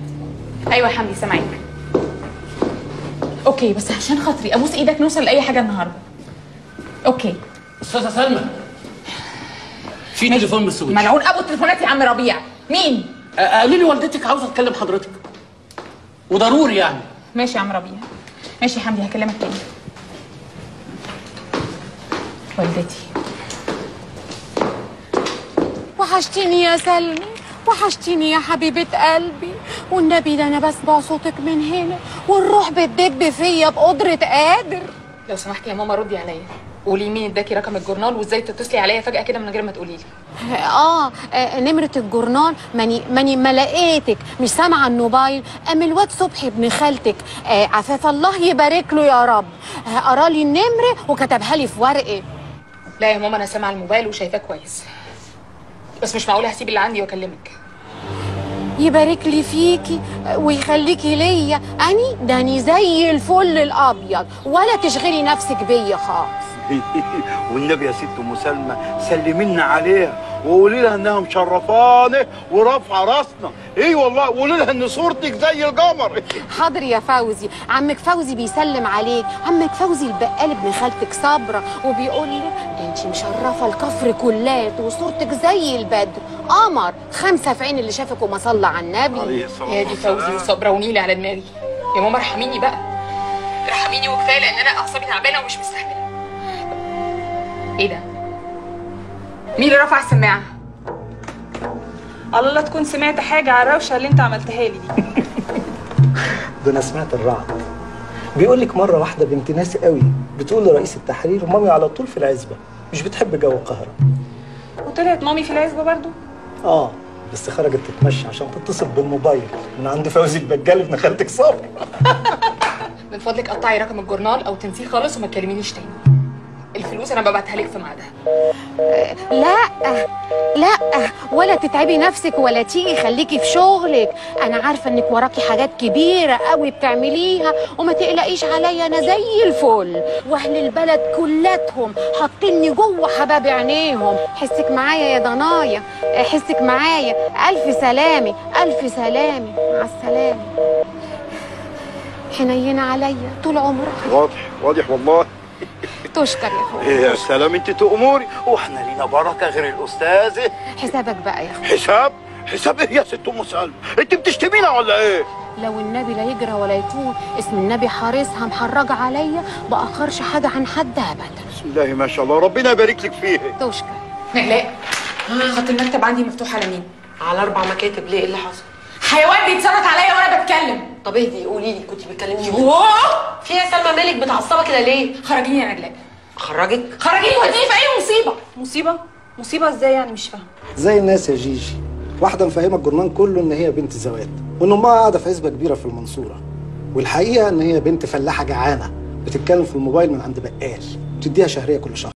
ايوه يا حمدي سامعاك اوكي بس عشان خاطري ابوس ايدك نوصل لاي حاجه النهارده اوكي استاذه سلمى في تليفون من السويس ملعون ابو التليفونات يا عم ربيع مين آه، قالوا لي والدتك عاوزه تكلم حضرتك وضروري يعني ماشي يا عم ربيع ماشي يا حمدي هكلمك تاني والدتي وحشتيني يا سلمي وحشتيني يا حبيبة قلبي والنبي ده أنا بسمع صوتك من هنا والروح بتدب فيا بقدرة قادر لو سمحتي يا ماما ردي عليا قولي مين اداكي رقم الجورنال وازاي تتصلي عليا فجاه كده من غير ما تقولي لي آه, آه نمرة الجورنال ماني ماني ما لقيتك مش سامعة الموبايل قام الواد صبحي ابن خالتك آه عفاف الله يبارك له يا رب آه قرا لي النمرة وكتبها لي في ورقة لا يا ماما انا سامعه الموبايل وشايفاه كويس بس مش معقوله هسيب اللي عندي واكلمك يبارك لي فيكي ويخليكي ليا اني داني زي الفل الابيض ولا تشغلي نفسك بيا خالص والنبي يا ست ام سلمى سلمينا عليها وقولي لها انها مشرفانه ورافعه راسنا ايه والله وقولي لها ان صورتك زي القمر حاضر يا فوزي عمك فوزي بيسلم عليك عمك فوزي البقال ابن خالتك صبرة وبيقول لي ده انت مشرفة الكفر كلات وصورتك زي البدر قمر خمسة في عين اللي شافك وما صلى على النبي عليه الصلاه يا دي فوزي وصبرا ونيلي على دماغي يا ماما ارحميني بقى ارحميني وكفايه لان انا اعصابي تعبانه ومش مستحمله ايه ده مين اللي رفع السماعه الله لا تكون سمعت حاجة على الروشة اللي انت عملتها لي دي ده انا سمعت الرعد بيقول لك مره واحده بنت ناس قوي بتقول لرئيس التحرير مامي على طول في العزبه مش بتحب جو القاهره وطلعت مامي في العزبة برضو اه بس خرجت تتمشى عشان تتصل بالموبايل من عند فوزي البجال ابن خالتك صبر من فضلك قطعي رقم الجورنال او تنسيه خالص وما تكلمينيش تاني الفلوس انا ببعتها لك في ميعادها لا لا ولا تتعبي نفسك ولا تيجي خليكي في شغلك انا عارفه انك وراكي حاجات كبيره قوي بتعمليها وما تقلقيش عليا انا زي الفل واهل البلد كلاتهم حاطيني جوه حباب عينيهم حسك معايا يا ضنايا حسك معايا الف سلامه الف سلامه مع السلامه حنينه عليا طول عمرك واضح واضح والله تشكر يا اخويا يا سلام انت تأموري واحنا لينا بركه غير الاستاذه حسابك بقى يا اخويا حساب حساب ايه يا ست ام سلمى انت بتشتمينا ولا ايه لو النبي لا يجرى ولا يكون اسم النبي حارسها محرجة عليا بأخرش حاجة عن حد أبدا بسم الله ما شاء الله ربنا يبارك لك فيه تشكر نقلاء خط المكتب عندي مفتوح على مين على اربع مكاتب ليه ايه اللي حصل حيوان بيتصرف عليا وانا بتكلم طب اهدي قولي لي كنت بتكلمي مين واه في يا سلمى مالك متعصبه كده ليه خرجيني يا نجلاء خرجك خرجيني وديني في اي مصيبه مصيبة مصيبة ازاي يعني مش فاهمة زي الناس يا جيجي واحده مفهمه الجرنان كله ان هي بنت زوات وان امها قاعده في عزبه كبيره في المنصوره والحقيقه ان هي بنت فلاحه جعانه بتتكلم في الموبايل من عند بقال بتديها شهريه كل شهر